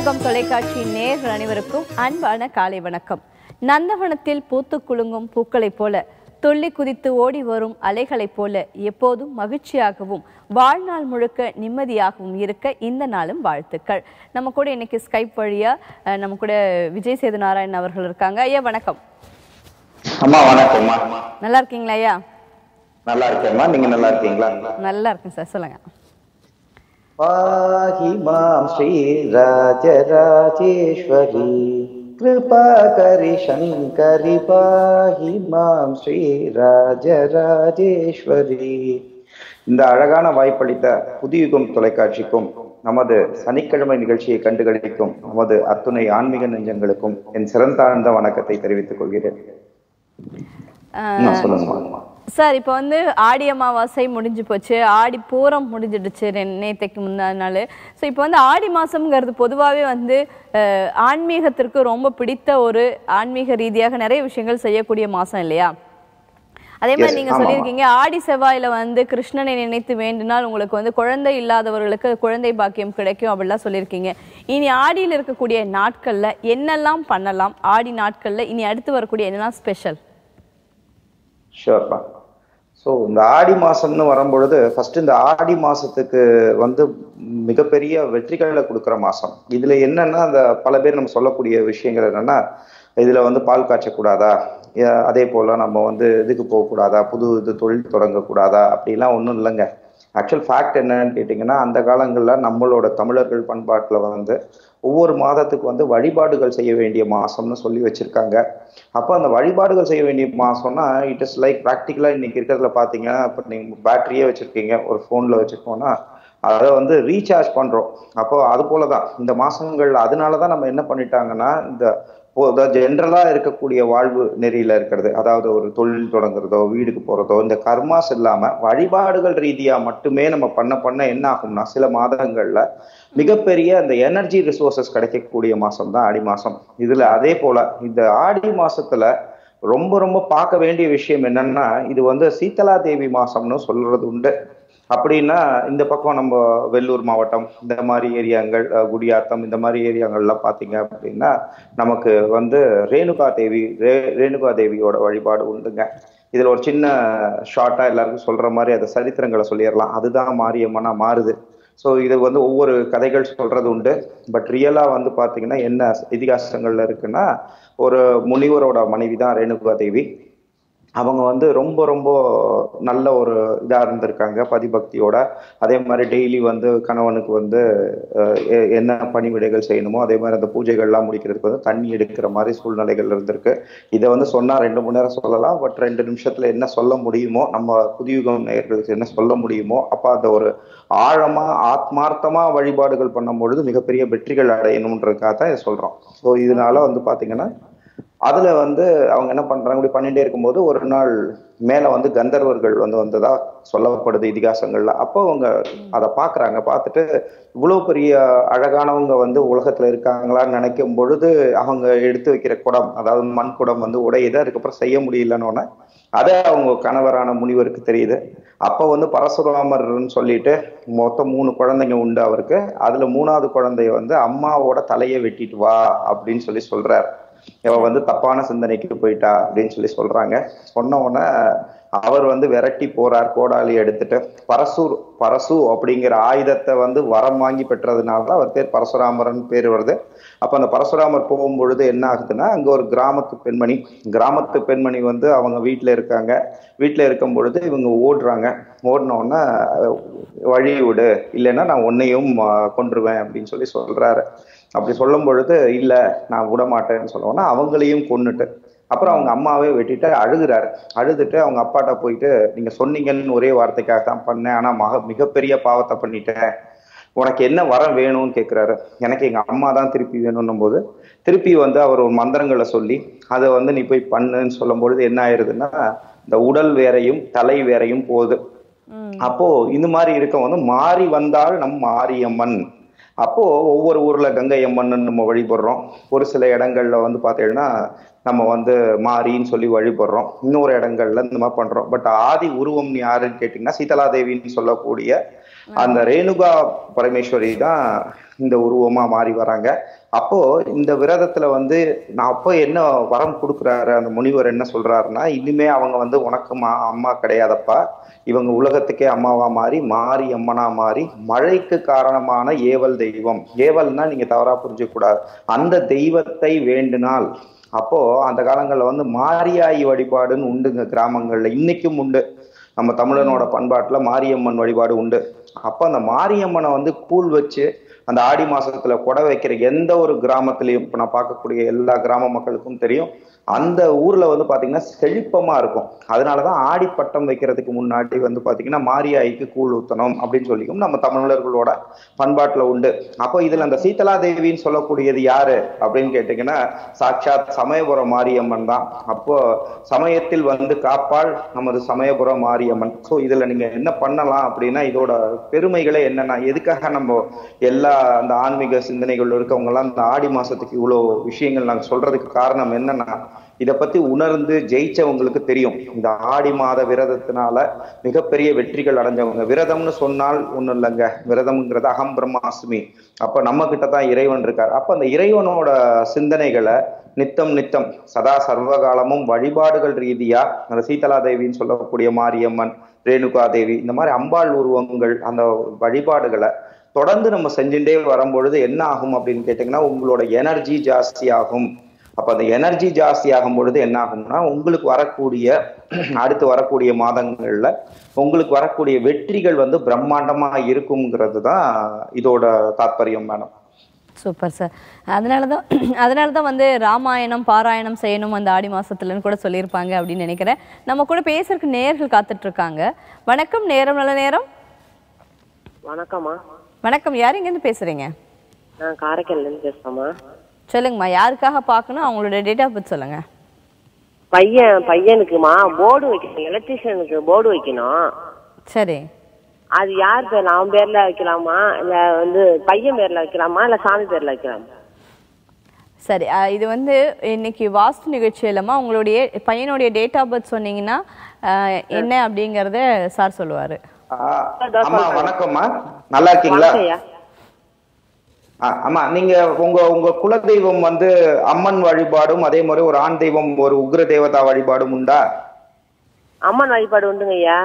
புதியுகம் தொலைக்காட்சி நேயர்கள் அனைவருக்கும் அன்பான காலை வணக்கம் நந்தவனத்தில் பூத்து குலுங்கும் பூக்களைப் போல துள்ளி குதித்து ஓடி வரும் அலைகளைப் போல எப்போதும் மகிழ்ச்சியாகவும் வாழ்நாள் முழுக்க நிம்மதியாகவும் இருக்க இந்த நாளும் வாழ்த்துக்கள் நம்ம கூட இன்னைக்கு ஸ்கைப் வழியா அஹ், நம்ம கூட விஜய் சேது நாராயணன் அவர்கள் இருக்காங்க ஐயா வணக்கம் அம்மா வணக்கம்மா நல்லா இருக்கீங்களா ஐயா நல்லா இருக்கேம்மா நீங்க நல்லா இருக்கீங்களா நல்லா இருக்கேன் சார் சொல்லுங்க பாஹி மாம் ஸ்ரீ ராஜராஜேஸ்வரி கிருபா கரி சங்கரி பாஹி மாம் ஸ்ரீ ராஜராஜேஸ்வரி இந்த அழகான வாய்ப்பளித்த புதியுகம் தொலைக்காட்சிக்கும் நமது சனிக்கிழமை நிகழ்ச்சியை கண்டுகளிக்கும் நமது அத்துணை ஆன்மீக நெஞ்சங்களுக்கும் என் சிறந்தாழ்ந்த வணக்கத்தை தெரிவித்துக் கொள்கிறேன் நான் சொல்லுங்கம்மா சார் இப்போ வந்து ஆடி அமாவாசை முடிஞ்சு போச்சு ஆடி பூரம் முடிஞ்சிடுச்சு ரெ- நேத்தைக்கு முந்தான நாள் ஸோ இப்போ வந்து ஆடி மாதம்ங்கிறது பொதுவாகவே வந்து அஹ், ஆன்மீகத்திற்கு ரொம்ப பிடித்த ஒரு ஆன்மீக ரீதியாக நிறைய விஷயங்கள் செய்யக்கூடிய மாதம் இல்லையா அதே மாதிரி Yes, நீங்க ஆமாம். சொல்லியிருக்கீங்க ஆடி செவ்வாயில வந்து கிருஷ்ணனை நினைத்து வேண்டினால் உங்களுக்கு வந்து குழந்தை இல்லாதவர்களுக்கு குழந்தை பாக்கியம் கிடைக்கும் அப்படிலாம் சொல்லியிருக்கீங்க இனி ஆடியில் இருக்கக்கூடிய நாட்கள்ல என்னெல்லாம் பண்ணலாம் ஆடி நாட்கள்ல இனி அடுத்து வரக்கூடிய என்னெல்லாம் ஸ்பெஷல் ஷூர்ப்பா ஸோ இந்த ஆடி மாசம்னு வரும்பொழுது ஃபர்ஸ்ட் இந்த ஆடி மாசத்துக்கு வந்து மிகப்பெரிய வெற்றிகளை கொடுக்குற மாசம் இதுல என்னன்னா அந்த பல பேர் நம்ம சொல்லக்கூடிய விஷயங்கள் என்னன்னா இதுல வந்து பால் காய்ச்சக்கூடாதா ஏ- அதே போல நம்ம வந்து இதுக்கு போகக்கூடாதா புது இது தொழில் தொடங்கக்கூடாதா அப்படிலாம் ஒன்றும் இல்லைங்க ஆக்சுவல் ஃபேக்ட் என்னன்னு கேட்டிங்கன்னா அந்த காலங்களில் நம்மளோட தமிழர்கள் பண்பாட்டில் வந்து ஒவ்வொரு மாதத்துக்கு வந்து வழிபாடுகள் செய்ய வேண்டிய மாசம்னு சொல்லி வச்சிருக்காங்க அப்போ அந்த வழிபாடுகள் செய்ய வேண்டிய மாசம்னா இட் இஸ் லைக் ப்ராக்டிக்கலாக இன்னைக்கு இருக்கிறதுல பார்த்தீங்கன்னா இப்போ நீங்கள் பேட்டரியே வச்சிருக்கீங்க ஒரு ஃபோனில் வச்சிருக்கோம்னா அதை வந்து ரீசார்ஜ் பண்றோம் அப்போ அது போல தான் இந்த மாசங்கள் அதனால தான் நம்ம என்ன பண்ணிட்டாங்கன்னா இந்த ஜென்ரலா இருக்கக்கூடிய வாழ்வு நெறியில இருக்கிறது அதாவது ஒரு தொழில் தொடங்குறதோ வீடுக்கு போறதோ இந்த கர்மாஸ் இல்லாம வழிபாடுகள் ரீதியா மட்டுமே நம்ம பண்ண பண்ண என்ன ஆகும்னா சில மாதங்கள்ல மிகப்பெரிய அந்த எனர்ஜி ரிசோர்சஸ் கிடைக்கக்கூடிய மாசம் தான் ஆடி மாசம் இதுல அதே போல இந்த ஆடி மாசத்துல ரொம்ப ரொம்ப பார்க்க வேண்டிய விஷயம் என்னன்னா இது வந்து சீதலா தேவி மாசம்னு சொல்றது உண்டு அப்படின்னா இந்த பக்கம் நம்ம வெள்ளூர் மாவட்டம் இந்த மாதிரி ஏரியாங்கள் அஹ், குடியாத்தம் இந்த மாதிரி ஏரியாங்கள்லாம் பார்த்தீங்க அப்படின்னா நமக்கு வந்து ரேணுகா தேவி ரே ரேணுகா தேவியோட வழிபாடு உண்டுங்க இதுல ஒரு சின்ன ஷார்ட்டா எல்லாருக்கும் சொல்ற மாதிரி அதை சரித்திரங்களை சொல்லிடலாம் அதுதான் மாரியம்மனா மாறுது ஸோ இது வந்து ஒவ்வொரு கதைகள் சொல்றது உண்டு பட் ரியலா வந்து பாத்தீங்கன்னா என்ன இதிகாசங்கள்ல இருக்குன்னா ஒரு முனிவரோட மனைவி தான் ரேணுகா தேவி அவங்க வந்து ரொம்ப ரொம்ப நல்ல ஒரு இதா இருந்திருக்காங்க பதிபக்தியோட அதே மாதிரி டெய்லி வந்து கணவனுக்கு வந்து அஹ், எ- என்ன பணிவிடைகள் செய்யணுமோ அதே மாதிரி அந்த பூஜைகள்லாம் முடிக்கிறதுக்கு வந்து தண்ணி எடுக்கிற மாதிரி சூழ்நிலைகள் இருந்திருக்கு இதை வந்து சொன்னா ரெண்டு மணி நேரம் சொல்லலாம் பட் ரெண்டு நிமிஷத்துல என்ன சொல்ல முடியுமோ நம்ம புதியுகம் நேயர்களுக்கு என்ன சொல்ல முடியுமோ அப்ப அந்த ஒரு ஆழமா ஆத்மார்த்தமா வழிபாடுகள் பண்ணும் பொழுது மிகப்பெரிய வெற்றிகள் அடையணுன்றதுக்காக தான் இதை சொல்றோம் ஸோ இதனால வந்து பாத்தீங்கன்னா அதுல வந்து அவங்க என்ன பண்றாங்க இப்படி பண்ணிட்டே இருக்கும்போது ஒரு நாள் மேல வந்து கந்தர்வர்கள் வந்து வந்ததா சொல்லப்படுது இதிகாசங்கள்ல அப்போ அவங்க அதை பாக்குறாங்க பார்த்துட்டு இவ்வளவு பெரிய அழகானவங்க வந்து உலகத்துல இருக்காங்களான்னு நினைக்கும் பொழுது அவங்க எடுத்து வைக்கிற குடம் அதாவது மண் குடம் வந்து உடையுது அதுக்கப்புறம் செய்ய முடியலன்னு அதை அவங்க கணவரான முனிவருக்கு தெரியுது அப்ப வந்து பரசுராமர்னு சொல்லிட்டு மொத்தம் மூணு குழந்தைங்க உண்டு அவருக்கு அதுல மூணாவது குழந்தைய வந்து அம்மாவோட தலையை வெட்டிட்டு வா அப்படின்னு சொல்லி சொல்றாரு இவ வந்து தப்பான சிந்தனைக்கு போயிட்டா அப்படின்னு சொல்லி சொல்றாங்க சொன்ன உடனே அவர் வந்து விரட்டி போறார் கோடாலி எடுத்துட்டு பரசூர் பரசு அப்படிங்கிற ஆயுதத்தை வந்து வரம் வாங்கி பெற்றதுனால தான் அவர் பேர் பரசுராமரன் பேர் வருது அப்ப அந்த பரசுராமர் போகும் பொழுது என்ன ஆகுதுன்னா அங்க ஒரு கிராமத்து பெண்மணி கிராமத்து பெண்மணி வந்து அவங்க வீட்டுல இருக்காங்க வீட்டுல இருக்கும் பொழுது இவங்க ஓடுறாங்க ஓடின உடனே அஹ், வழி விடு இல்லைன்னா நான் உன்னையும் அஹ், கொன்றுவேன் அப்படின்னு சொல்லி சொல்றாரு அப்படி சொல்லும் பொழுது இல்ல நான் விட மாட்டேன்னு சொல்லுவோம்னா அவங்களையும் கொன்னுட்டு அப்புறம் அவங்க அம்மாவே வெட்டிட்டு அழுகுறாரு அழுதுட்டு அவங்க அப்பாட்ட போயிட்டு நீங்க சொன்னீங்கன்னு ஒரே வார்த்தைக்காக தான் பண்ணேன் ஆனா மக மிகப்பெரிய பாவத்தை பண்ணிட்டேன் உனக்கு என்ன வரம் வேணும்னு கேட்குறாரு எனக்கு எங்க அம்மா தான் திருப்பி வேணும்னும் போது திருப்பி வந்து அவர் ஒரு மந்திரங்களை சொல்லி அதை வந்து நீ போய் பண்ணுன்னு சொல்லும் பொழுது என்ன ஆயிருதுன்னா இந்த உடல் வேறையும் தலை வேறையும் போகுது அப்போ இந்த மாதிரி இருக்க வந்து மாறி வந்தால் நம் மாரியம்மன் அப்போ ஒவ்வொரு ஊர்ல கங்கை அம்மன் நம்ம வழிபடுறோம் ஒரு சில இடங்கள்ல வந்து பார்த்தீங்கன்னா நம்ம வந்து மாரின்னு சொல்லி வழிபடுறோம் இன்னொரு இடங்கள்ல இந்த மாதிரி பண்றோம் பட் ஆதி உருவம் யாருன்னு கேட்டீங்கன்னா சீதலாதேவின்னு சொல்லக்கூடிய அந்த ரேணுகா பரமேஸ்வரி தான் இந்த உருவமா மாறி வராங்க அப்போ இந்த விரதத்துல வந்து நான் அப்போ என்ன வரம் கொடுக்குறாரு அந்த முனிவர் என்ன சொல்றாருன்னா இனிமே அவங்க வந்து உனக்கு மா அம்மா கிடையாதப்பா இவங்க உலகத்துக்கே அம்மாவா மாறி மாறி அம்மனா மாறி மழைக்கு காரணமான ஏவல் தெய்வம் ஏவல்னா நீங்க தவறா புரிஞ்சுக்க கூடாது அந்த தெய்வத்தை வேண்டினால் அப்போ அந்த காலங்கள்ல வந்து மாரியாயி வழிபாடுன்னு உண்டுங்க கிராமங்கள்ல இன்னைக்கும் உண்டு நம்ம தமிழனோட பண்பாட்டுல மாரியம்மன் வழிபாடு உண்டு அப்ப அந்த மாரியம்மனை வந்து கூழ் வச்சு அந்த ஆடி மாசத்துல கொடை வைக்கிற எந்த ஒரு கிராமத்திலையும் இப்ப நான் பார்க்கக்கூடிய எல்லா கிராம மக்களுக்கும் தெரியும் அந்த ஊர்ல வந்து பாத்தீங்கன்னா செழிப்பமா இருக்கும் அதனாலதான் ஆடி பட்டம் வைக்கிறதுக்கு முன்னாடி வந்து பாத்தீங்கன்னா மாரியாய்க்கு கூழ் ஊத்தணும் அப்படின்னு சொல்லிக்கும் நம்ம தமிழர்களோட பண்பாட்டுல உண்டு அப்போ இதுல அந்த சீதலா தேவின்னு சொல்லக்கூடியது யாரு அப்படின்னு கேட்டீங்கன்னா சாட்சாத் சமயபுரம் மாரியம்மன் தான் அப்போ சமயத்தில் வந்து காப்பாள் நமது சமயபுரம் மாரியம்மன் சோ இதுல நீங்க என்ன பண்ணலாம் அப்படின்னா இதோட பெருமைகளே என்னன்னா எதுக்காக நம்ம எல்லா அந்த ஆன்மீக சிந்தனைகள் இருக்கவங்க எல்லாம் இந்த ஆடி மாசத்துக்கு இவ்வளவு விஷயங்கள் நாங்க சொல்றதுக்கு காரணம் என்னன்னா இத பத்தி உணர்ந்து ஜெயிச்சவங்களுக்கு தெரியும் இந்த ஆடி மாத விரதத்தினால மிகப்பெரிய வெற்றிகள் அடைஞ்சவங்க விரதம்னு சொன்னால் ஒண்ணும் இல்லைங்க விரதம்ங்கிறது அகம் பிரம்மாஸ்மி அப்ப நம்ம கிட்ட தான் இறைவன் இருக்கார் அப்ப அந்த இறைவனோட சிந்தனைகளை நித்தம் நித்தம் சதா சர்வகாலமும் வழிபாடுகள் ரீதியா அந்த சீதலா தேவின்னு சொல்லக்கூடிய மாரியம்மன் ரேணுகா தேவி இந்த மாதிரி அம்பாள் உருவங்கள் அந்த வழிபாடுகளை தொடர்ந்து நம்ம செஞ்சுட்டே வரும்பொழுது என்ன ஆகும் அப்படின்னு கேட்டீங்கன்னா உங்களோட எனர்ஜி ஜாஸ்தி ஆகும் அப்ப அந்த எனர்ஜி ஜாஸ்தி ஆகும் பொழுது என்ன ஆகும்னா உங்களுக்கு வரக்கூடிய அடுத்து வரக்கூடிய மாதங்கள்ல உங்களுக்கு வரக்கூடிய வெற்றிகள் வந்து பிரம்மாண்டமா இருக்குங்கிறது தான் இதோட தாத்பரியம் மேடம் சூப்பர் சார் அதனால தான் அதனால தான் வந்து ராமாயணம் பாராயணம் செய்யணும் அந்த ஆடி மாசத்துலன்னு கூட சொல்லியிருப்பாங்க அப்படின்னு நினைக்கிறேன் நம்ம கூட பேசுறதுக்கு நேர்கள் காத்துட்டு இருக்காங்க வணக்கம் நேரம் நல்ல நேரம் வணக்கம்மா வணக்கம் யார் இங்கேருந்து பேசுறீங்க நான் காரைக்கால்ல இருந்து பேசுறேம்மா சொல்லுங்கம்மா யாருக்காக பார்க்கணும் அவங்களோட டேட் ஆஃப் பர்த் சொல்லுங்க பையன் பையனுக்குமா போர்டு வைக்கணும் எலக்ட்ரீஷியனுக்கு போர்டு வைக்கணும் சரி அது யார் பேர்ல அவன் பேர்ல வைக்கலாமா இல்ல வந்து பையன் பேர்ல வைக்கலாமா இல்ல சாமி பேர்ல வைக்கலாமா சரி அஹ் இது வந்து இன்னைக்கு வாஸ்து நிகழ்ச்சியிலமா உங்களுடைய பையனுடைய டேட் ஆஃப் பர்த் சொன்னீங்கன்னா அஹ், என்ன அப்படிங்கறத சார் சொல்லுவாரு ஆஹ் அம்மா வணக்கம்மா நல்லா இருக்கீங்களா வணக்கம்யா ஆ- ஆமா நீங்க உங்க உங்க குலதெய்வம் வந்து அம்மன் வழிபாடும் அதே மாதிரி ஒரு ஆண் தெய்வம் ஒரு உக்ர தேவதா வழிபாடும் உண்டா அம்மன் வழிபாடு உண்டுங்க ஐயா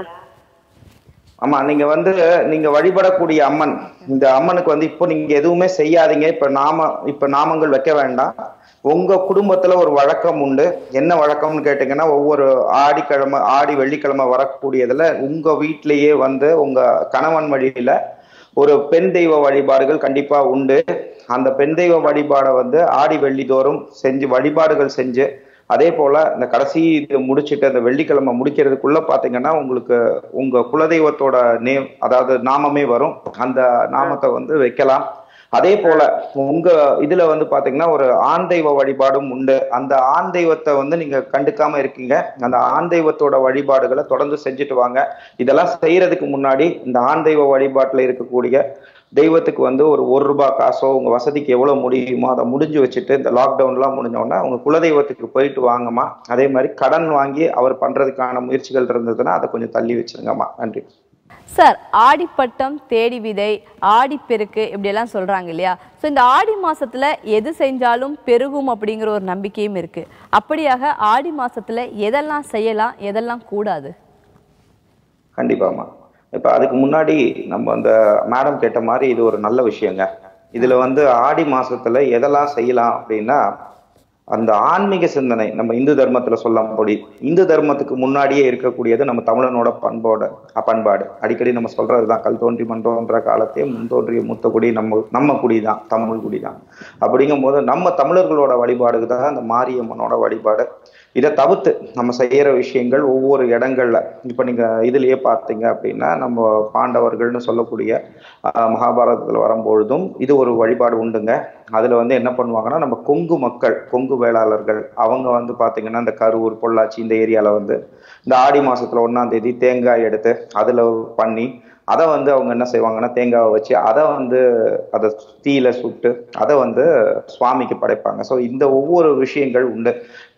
ஆமா நீங்க வந்து நீங்க வழிபடக்கூடிய அம்மன் இந்த அம்மனுக்கு வந்து இப்போ நீங்க எதுவுமே செய்யாதீங்க இப்ப நாம இப்ப நாமங்கள் வைக்க வேண்டாம் உங்க குடும்பத்துல ஒரு வழக்கம் உண்டு என்ன வழக்கம்னு கேட்டீங்கன்னா ஒவ்வொரு ஆடிக்கிழமை ஆடி வெள்ளிக்கிழமை வரக்கூடியதுல உங்க வீட்டிலேயே வந்து உங்க கணவன் வழியில ஒரு பெண் தெய்வ வழிபாடுகள் கண்டிப்பா உண்டு அந்த பெண் தெய்வ வழிபாடை வந்து ஆடி வெள்ளி தோறும் செஞ்சு வழிபாடுகள் செஞ்சு அதே போல இந்த கடைசி இது முடிச்சிட்டு அந்த வெள்ளிக்கிழமை முடிக்கிறதுக்குள்ள பாத்தீங்கன்னா உங்களுக்கு உங்க குலதெய்வத்தோட நேம் அதாவது நாமமே வரும் அந்த நாமத்தை வந்து வைக்கலாம் அதே போல உங்க இதுல வந்து பாத்தீங்கன்னா ஒரு ஆண் தெய்வ வழிபாடும் உண்டு அந்த ஆண் தெய்வத்தை வந்து நீங்க கண்டுக்காம இருக்கீங்க அந்த ஆண் தெய்வத்தோட வழிபாடுகளை தொடர்ந்து செஞ்சுட்டு வாங்க இதெல்லாம் செய்யறதுக்கு முன்னாடி இந்த ஆண் தெய்வ வழிபாட்டுல இருக்கக்கூடிய தெய்வத்துக்கு வந்து ஒரு ஒரு ரூபாய் காசோ உங்க வசதிக்கு எவ்வளவு முடியுமோ அதை முடிஞ்சு வச்சுட்டு இந்த லாக்டவுன்லாம் முடிஞ்சோடனே உங்க குலதெய்வத்துக்கு போயிட்டு வாங்கம்மா அதே மாதிரி கடன் வாங்கி அவர் பண்றதுக்கான முயற்சிகள் இருந்ததுன்னா அதை கொஞ்சம் தள்ளி வச்சிருங்கம்மா நன்றி சார் ஆடிப்பட்டம் தேடி விதை ஆடிப்பெருக்கு இப்படியெல்லாம் சொல்றாங்க இல்லையா ஸோ இந்த ஆடி மாசத்துல எது செஞ்சாலும் பெருகும் அப்படிங்கிற ஒரு நம்பிக்கையும் இருக்கு அப்படியாக ஆடி மாசத்துல எதெல்லாம் செய்யலாம் எதெல்லாம் கூடாது கண்டிப்பாம்மா இப்ப அதுக்கு முன்னாடி நம்ம அந்த மேடம் கேட்ட மாதிரி இது ஒரு நல்ல விஷயங்க இதுல வந்து ஆடி மாசத்துல எதெல்லாம் செய்யலாம் அப்படின்னா அந்த ஆன்மீக சிந்தனை நம்ம இந்து தர்மத்துல சொல்லப்படி இந்து தர்மத்துக்கு முன்னாடியே இருக்கக்கூடியது நம்ம தமிழனோட பண்போட அஹ் பண்பாடு அடிக்கடி நம்ம சொல்றதுதான் கல் தோன்றி மண் தோன்ற காலத்தே முன் தோன்றிய மூத்த குடி நம்ம நம்ம குடி தான் தமிழ் குடி தான் அப்படிங்கும் போது நம்ம தமிழர்களோட வழிபாடுக்கு தான் அந்த மாரியம்மனோட வழிபாடு இதை தவிர்த்து நம்ம செய்யற விஷயங்கள் ஒவ்வொரு இடங்கள்ல இப்ப நீங்க இதுலயே பார்த்தீங்க அப்படின்னா நம்ம பாண்டவர்கள்னு சொல்லக்கூடிய ஆஹ், மகாபாரதத்துல வரும்பொழுதும் இது ஒரு வழிபாடு உண்டுங்க அதுல வந்து என்ன பண்ணுவாங்கன்னா நம்ம கொங்கு மக்கள் கொங்கு வேளாளர்கள் அவங்க வந்து பாத்தீங்கன்னா இந்த கரூர் பொள்ளாச்சி இந்த ஏரியால வந்து இந்த ஆடி மாசத்துல ஒண்ணாம் தேதி தேங்காய் எடுத்து அதுல பண்ணி அதை வந்து அவங்க என்ன செய்வாங்கன்னா தேங்காவை வச்சு அதை வந்து அதை தீயில சுட்டு அதை வந்து சுவாமிக்கு படைப்பாங்க ஸோ இந்த ஒவ்வொரு விஷயங்கள் உண்டு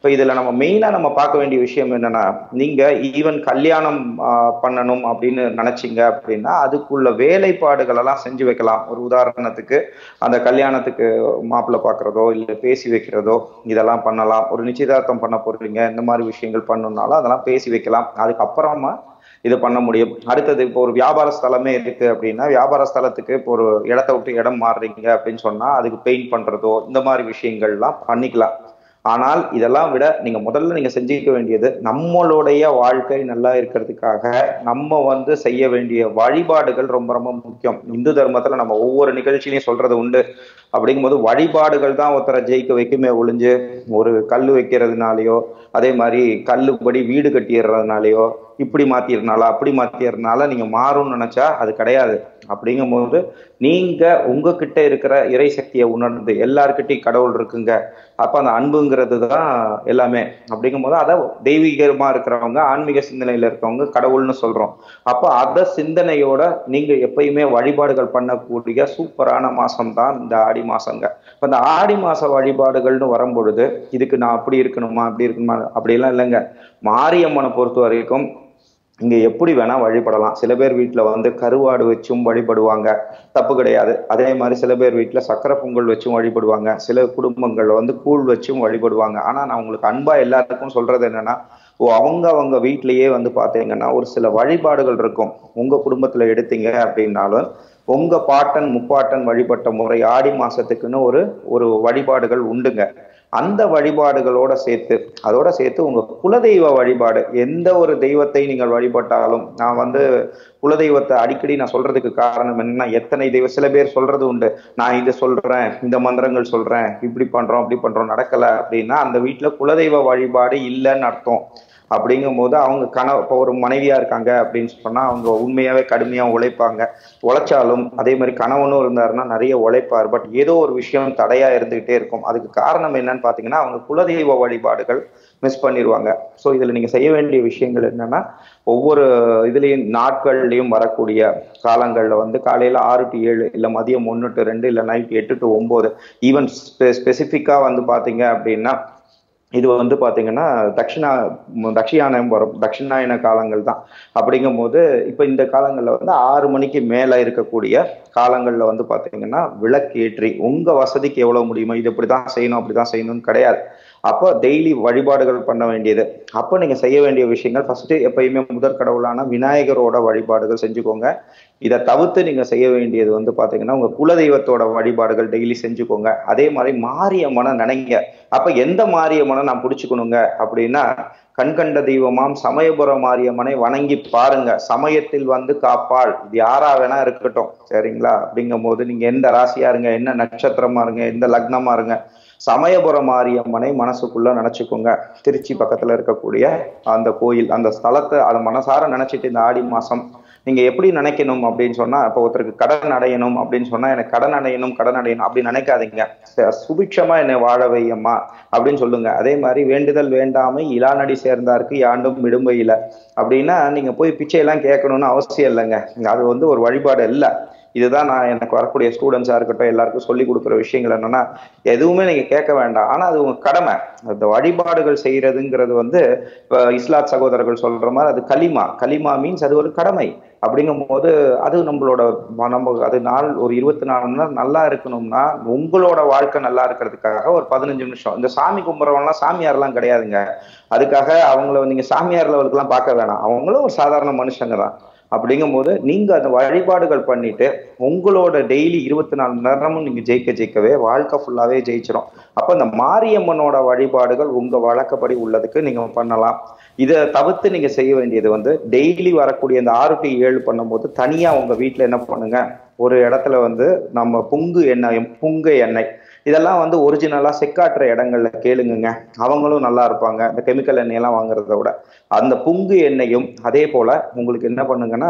இப்போ இதுல நம்ம மெயினா நம்ம பார்க்க வேண்டிய விஷயம் என்னன்னா நீங்க ஈவன் கல்யாணம் ஆஹ், பண்ணணும் அப்படின்னு நினைச்சீங்க அப்படின்னா அதுக்குள்ள வேலைப்பாடுகள் எல்லாம் செஞ்சு வைக்கலாம் ஒரு உதாரணத்துக்கு அந்த கல்யாணத்துக்கு மாப்பிள்ளை பார்க்கறதோ இல்லை பேசி வைக்கிறதோ இதெல்லாம் பண்ணலாம் ஒரு நிச்சயதார்த்தம் பண்ண போறீங்க இந்த மாதிரி விஷயங்கள் பண்ணணும்னாலும் அதெல்லாம் பேசி வைக்கலாம் அதுக்கப்புறமா இது பண்ண முடியும் அடுத்தது இப்போ ஒரு வியாபார ஸ்தலமே இருக்கு அப்படின்னா வியாபார ஸ்தலத்துக்கு இப்போ ஒரு இடத்த விட்டு இடம் மாறுறீங்க அப்படின்னு சொன்னா அதுக்கு பெயிண்ட் பண்றதோ இந்த மாதிரி விஷயங்கள்லாம் பண்ணிக்கலாம் ஆனால் இதெல்லாம் விட நீங்க முதல்ல நீங்க செஞ்சுக்க வேண்டியது நம்மளுடைய வாழ்க்கை நல்லா இருக்கிறதுக்காக நம்ம வந்து செய்ய வேண்டிய வழிபாடுகள் ரொம்ப ரொம்ப முக்கியம் இந்து தர்மத்துல நம்ம ஒவ்வொரு நிகழ்ச்சியிலையும் சொல்றது உண்டு அப்படிங்கும்போது வழிபாடுகள் தான் ஒருத்தரை ஜெயிக்க வைக்குமே ஒளிஞ்சு ஒரு கல் வைக்கிறதுனாலயோ அதே மாதிரி கல்லுபடி வீடு கட்டிடுறதுனாலயோ இப்படி மாத்திடுறனால அப்படி மாத்திடுறதுனால நீங்க மாறும்னு நினைச்சா அது கிடையாது அப்படிங்கும்போது நீங்க உங்ககிட்ட இருக்கிற இறை சக்தியை உணர்ந்து எல்லார்கிட்டயும் கடவுள் இருக்குங்க அப்ப அந்த அன்புங்கிறது தான் எல்லாமே அப்படிங்கும்போது அதை தெய்வீகமா இருக்கிறவங்க ஆன்மீக சிந்தனையில இருக்கவங்க கடவுள்னு சொல்றோம் அப்போ அத சிந்தனையோட நீங்க எப்பயுமே வழிபாடுகள் பண்ணக்கூடிய சூப்பரான மாசம் தான் இந்த ஆடி மாசங்க இப்ப இந்த ஆடி மாச வழிபாடுகள்னு வரும்பொழுது இதுக்கு நான் அப்படி இருக்கணுமா அப்படி இருக்கணுமா அப்படிலாம் இல்லைங்க மாரியம்மனை பொறுத்த வரைக்கும் இங்க எப்படி வேணா வழிபடலாம் சில பேர் வீட்டுல வந்து கருவாடு வச்சும் வழிபடுவாங்க தப்பு கிடையாது அதே மாதிரி சில பேர் வீட்டுல சக்கரை பொங்கல் வச்சும் வழிபடுவாங்க சில குடும்பங்கள்ல வந்து கூழ் வச்சும் வழிபடுவாங்க ஆனா நான் உங்களுக்கு அன்பா எல்லாருக்கும் சொல்றது என்னன்னா ஓ அவங்க அவங்க வீட்லயே வந்து பாத்தீங்கன்னா ஒரு சில வழிபாடுகள் இருக்கும் உங்க குடும்பத்துல எடுத்தீங்க அப்படின்னாலும் உங்க பாட்டன் முப்பாட்டன் வழிபட்ட முறை ஆடி மாசத்துக்குன்னு ஒரு ஒரு வழிபாடுகள் உண்டுங்க அந்த வழிபாடுகளோட சேர்த்து அதோட சேர்த்து உங்க குலதெய்வ வழிபாடு எந்த ஒரு தெய்வத்தை நீங்கள் வழிபட்டாலும் நான் வந்து குலதெய்வத்தை அடிக்கடி நான் சொல்றதுக்கு காரணம் என்னன்னா எத்தனை தெய்வம் சில பேர் சொல்றது உண்டு நான் இது சொல்றேன் இந்த மந்திரங்கள் சொல்றேன் இப்படி பண்றோம் அப்படி பண்றோம் நடக்கல அப்படின்னா அந்த வீட்டுல குலதெய்வ வழிபாடு இல்லைன்னு அர்த்தம் அப்படிங்கும்போது அவங்க கண இப்போ ஒரு மனைவியா இருக்காங்க அப்படின்னு சொன்னா அவங்க உண்மையாவே கடுமையா உழைப்பாங்க உழைச்சாலும் அதே மாதிரி கணவனும் இருந்தாருன்னா நிறைய உழைப்பார் பட் ஏதோ ஒரு விஷயம் தடையா இருந்துகிட்டே இருக்கும் அதுக்கு காரணம் என்னன்னு பாத்தீங்கன்னா அவங்க குலதெய்வ வழிபாடுகள் மிஸ் பண்ணிடுவாங்க ஸோ இதுல நீங்க செய்ய வேண்டிய விஷயங்கள் என்னன்னா ஒவ்வொரு இதுலயும் நாட்கள்லயும் வரக்கூடிய காலங்கள்ல வந்து காலையில ஆறு டு ஏழு இல்ல மதியம் ஒன்று டு ரெண்டு இல்ல நைட் எட்டு டு ஒன்பது ஈவன் ஸ்பெசிஃபிக்கா வந்து பாத்தீங்க அப்படின்னா இது வந்து பாத்தீங்கன்னா தட்சிணா ம், தட்சிணாயனம் வரும் தட்சிணாயன காலங்கள் தான் அப்படிங்கும்போது இப்போ இந்த காலங்களில் வந்து ஆறு மணிக்கு மேலே இருக்கக்கூடிய காலங்களில் வந்து பாத்தீங்கன்னா விளக்கேற்றி உங்க வசதிக்கு எவ்வளவு முடியுமோ இது இப்படி தான் செய்யணும் அப்படி தான் செய்யணும்னு கிடையாது அப்போ டெய்லி வழிபாடுகள் பண்ண வேண்டியது அப்போ நீங்க செய்ய வேண்டிய விஷயங்கள் ஃபர்ஸ்ட் எப்பயுமே முதற் கடவுளான விநாயகரோட வழிபாடுகள் செஞ்சுக்கோங்க இதை தவிர்த்து நீங்க செய்ய வேண்டியது வந்து பாத்தீங்கன்னா உங்க குலதெய்வத்தோட வழிபாடுகள் டெய்லி செஞ்சுக்கோங்க அதே மாதிரி மாரியம்மனை நினைங்க அப்ப எந்த மாரியம்மனை நான் பிடிச்சுக்கணுங்க அப்படின்னா கண்கண்ட தெய்வமாம் சமயபுர மாரியம்மனை வணங்கி பாருங்க சமயத்தில் வந்து காப்பாள் இது யாரா வேணா இருக்கட்டும் சரிங்களா அப்படிங்கும் போது நீங்க எந்த ராசியா இருங்க என்ன நட்சத்திரமா இருங்க எந்த லக்னமா இருங்க சமயபுர மாரியம்மனை மனசுக்குள்ள நினைச்சுக்கோங்க திருச்சி பக்கத்துல இருக்கக்கூடிய அந்த கோயில் அந்த ஸ்தலத்தை அதை மனசார நினைச்சிட்டு இந்த ஆடி மாசம் நீங்க எப்படி நினைக்கணும் அப்படின்னு சொன்னா இப்போ ஒருத்தருக்கு கடன் அடையணும் அப்படின்னு சொன்னா எனக்கு கடன் அடையணும் கடன் அடையணும் அப்படி நினைக்காதீங்க ச- சுபிக்ஷமா என்னை வாழ வையம்மா அப்படின்னு சொல்லுங்க அதே மாதிரி வேண்டுதல் வேண்டாமை இலானடி சேர்ந்தாருக்கு யாண்டும் விடும்பையில அப்படின்னா நீங்க போய் பிச்சையெல்லாம் கேட்கணும்னு அவசியம் இல்லைங்க அது வந்து ஒரு வழிபாடு இல்லை இதுதான் நான் எனக்கு வரக்கூடிய ஸ்டூடெண்ட்ஸா இருக்கட்டும் எல்லாருக்கும் சொல்லி கொடுக்குற விஷயங்கள் என்னன்னா எதுவுமே நீங்க கேட்க வேண்டாம் ஆனா அது உங்க கடமை அந்த வழிபாடுகள் செய்யறதுங்கிறது வந்து இப்ப இஸ்லாத் சகோதரர்கள் சொல்ற மாதிரி அது கலிமா கலிமா மீன்ஸ் அது ஒரு கடமை அப்படிங்கும்போது அது நம்மளோட ம- நம்ம அது நாள் ஒரு இருபத்தி நாலு மணி நேரம் நல்லா இருக்கணும்னா உங்களோட வாழ்க்கை நல்லா இருக்கிறதுக்காக ஒரு பதினஞ்சு நிமிஷம் இந்த சாமி கும்பிட்றவங்கலாம் சாமியார்லாம் கிடையாதுங்க அதுக்காக அவங்கள நீங்க சாமியார் லெவலுக்குலாம் பார்க்க வேணாம் அவங்களும் ஒரு சாதாரண மனுஷங்க தான் அப்படிங்கும்போது நீங்க அந்த வழிபாடுகள் பண்ணிட்டு உங்களோட டெய்லி இருபத்தி நாலு மணி நேரமும் நீங்க ஜெயிக்க ஜெயிக்கவே வாழ்க்கை ஃபுல்லாவே ஜெயிச்சிரும் அப்ப இந்த மாரியம்மனோட வழிபாடுகள் உங்க வழக்கப்படி உள்ளதுக்கு நீங்க பண்ணலாம் இதை தவிர்த்து நீங்க செய்ய வேண்டியது வந்து டெய்லி வரக்கூடிய இந்த ஆறு டு ஏழு பண்ணும்போது தனியா உங்க வீட்டுல என்ன பண்ணுங்க ஒரு இடத்துல வந்து நம்ம புங்கு எண்ணெய் புங்கை எண்ணெய் இதெல்லாம் வந்து ஒரிஜினலா செக்காட்டுற இடங்கள்ல கேளுங்குங்க அவங்களும் நல்லா இருப்பாங்க இந்த கெமிக்கல் எண்ணெயெல்லாம் வாங்குறத விட அந்த புங்கு எண்ணெயும் அதே போல உங்களுக்கு என்ன பண்ணுங்கன்னா